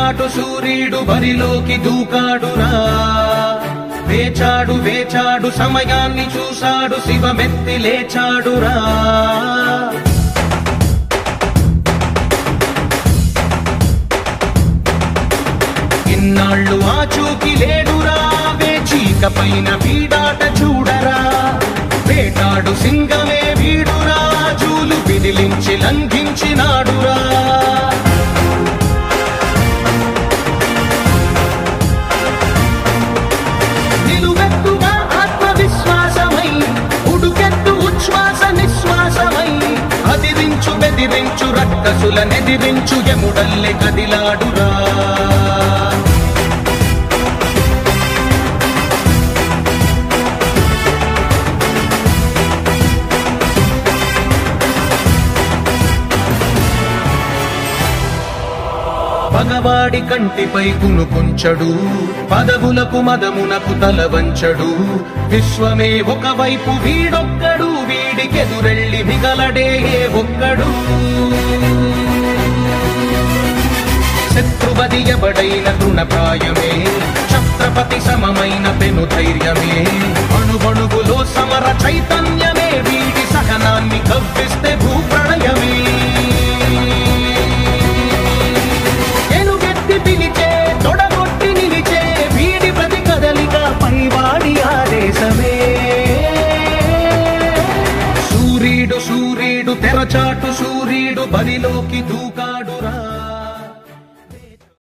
తెరచాటు సూర్యుడు బరిలోకి దూకాడురా వేచాడు వేచాడు సమయాన్ని చూశాడు శివమెత్తి లేచాడురా ఇన్నాళ్ళు ఆచూకి లేడురా వేచీక పైన వీడాట చూడరా వేటాడు సింగమే వీడురా జూలు విదిలించి లంఘించినాడురా నిలువెత్తుగా ఆత్మవిశ్వాసమై ఉడుకెత్తు ఉచ్ఛ్వాస నిశ్వాసమై అదిరించు బెదిరించు రక్కసుల నెదిరించు ఎముడల్లె కదిలాడురా పగవాడి కంటిపై కునుకుంచడు పదవులకు మదమునకు తల వంచడు విశ్వమే ఒకవైపు వీడొక్కడు వీడికెదురెళ్ళి మిగలడే ఏ ఒక్కడు శత్రువది ఎవడైన తృణప్రాయమే ఛత్రపతి సమమైన పెను ధైర్యమే అణువణువులో సమర చైతన్యమే వీడి సహనాన్ని కవ్విస్తే భూప్రళయమే ఎలుగెత్తి పిలిచే తొడగొట్టి నిలిచే వీడి ప్రతి కదలిక పైవాడి ఆదేశమే సూర్యుడు సూర్యుడు తెరచాటు సూర్యుడు బరిలోకి దూకాడురా